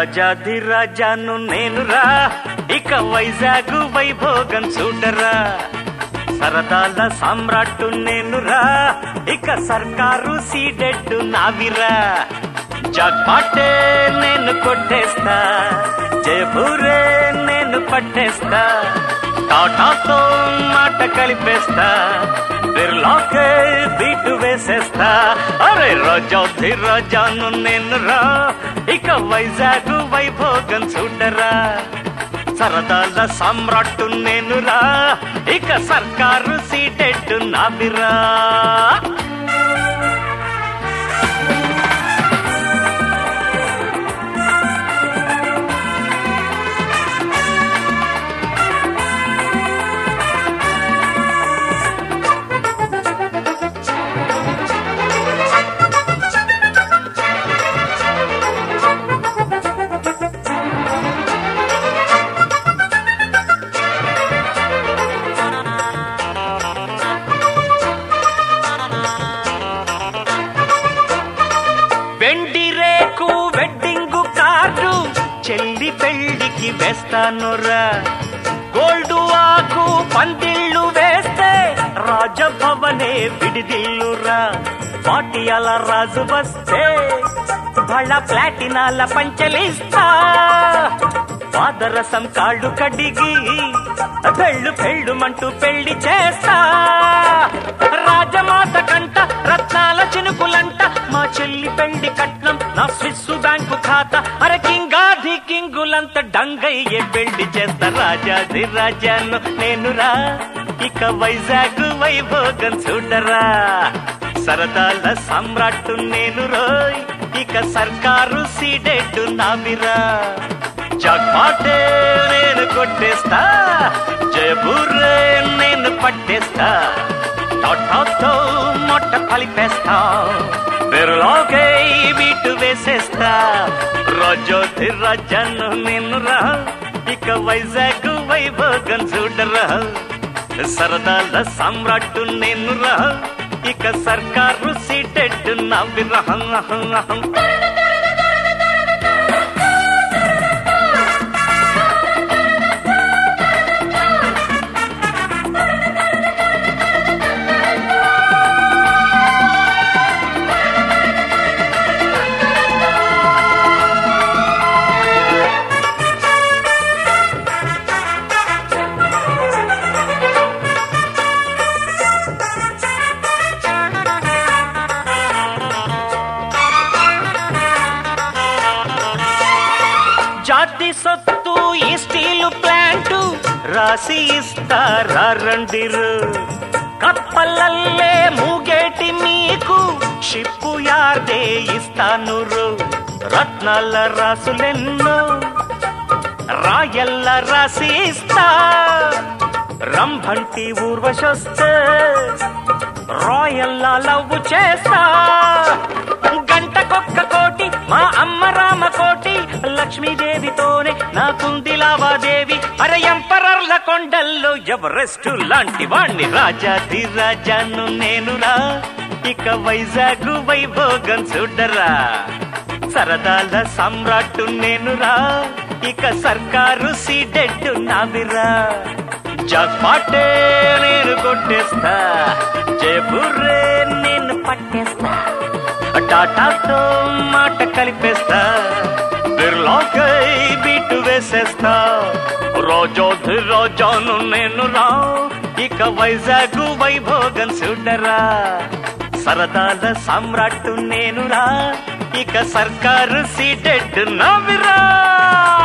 రాజాది రాజాను నేనురా ఇక వైజాగ్ వైభోగం చూడరా సరదాల సామ్రాట్టు నేనురా ఇక సర్కారు సీడెడ్డు నావిరా జాక్పాటే నేను కొట్టేస్తా జయపూరే నేను పట్టేస్తా టాటాతో మాట కలిపేస్తా బిర్లాకే బీటు వేసేస్తా అరే రాజాధి రాజాను నేను రా ఇక వైజాగ్ వైభోగం చూడరా సరదాల సామ్రాట్టు నేను రా ఇక సర్కారు సీటెట్టు నావిరా వెండి రేకు వెడ్డింగ్ కార్డు చెల్లి పెళ్లికి వేస్తానురా గోల్డ్ ఆకు పందిళ్ళు వేస్తే రాజభవనే విడిదిల్లురా పాటియాల రాజు వస్తే బళ్ళ ప్లాటినాల పంచలిస్తా పాదరసం కాళ్ళు కడిగి పెళ్ళు పెళ్ళుమంటూ పెళ్లి చేస్తా రాజమాత కంట రత్నాల చినుకులంట మా చెల్లి పెళ్లి కట్నం నా స్విస్ బ్యాంకు ఖాతా అరే కింగాది కింగులంత డంగయ్యే పెళ్లి చేస్తా రాజాది రాజాను నేనురా ఇక వైజాగ్ వైభోగం చూడరా సరదాల సమ్రాట్టు నేను రోయ్ ఇక సర్కారు సీడెడ్డు నావిరా జగ్మాటే నేను కొట్టేస్తా జయపూరే నేను పట్టేస్తా టాటాతో మొట్ట కలిపేస్తా బిర్లాకే బీటు వేసేస్తా రాజోధి రాజాను నేను రా ఇక వైజాగ్ వైభోగం చూడరా సరదాల సామ్రాట్టు నేను రా ఇక సర్కారు సీటెడ్ నవ్విరహం జాతి సొత్తు ఈ స్టీలు ప్లాంటు రాసి ఇస్తారా రండిరు కప్పలల్లే మూగేటి మీకు షిప్పు యార్దే ఇస్తాను రత్నాల రాసులెన్నో రాయల్ల రాసి ఇస్తా రంభంటి ఊర్వశొస్తే రాయల్లా లవ్వు చేస్తా గంటకొక్క కోటి మా అమ్మ రామ కోటి లక్ష్మీదేవితోనే నాకుంది లావాదేవి అరే ఎంపరర్ల కొండల్లో ఎవరెస్ట్ లాంటి వాణ్ణి రాజాది రాజాను నేనురా ఇక వైజాగ్ వైభోగం చూడరా సరదాల సమ్రాట్టు నేనురా ఇక సర్కారు సీడెడ్డు నావిరా జాక్పాటే నేను కొట్టేస్తా జయపూరే నేను పట్టేస్తా టాటాతో మాట కలిపేస్తా బిర్లాకై బీటు వేసేస్తా రోజోధి రోజాను నేను రా ఇక వైజాగ్ వైభోగం చూడరా సరదాల సామ్రాట్టు నేనురా ఇక సర్కారు సీటెడ్ నవ్విరా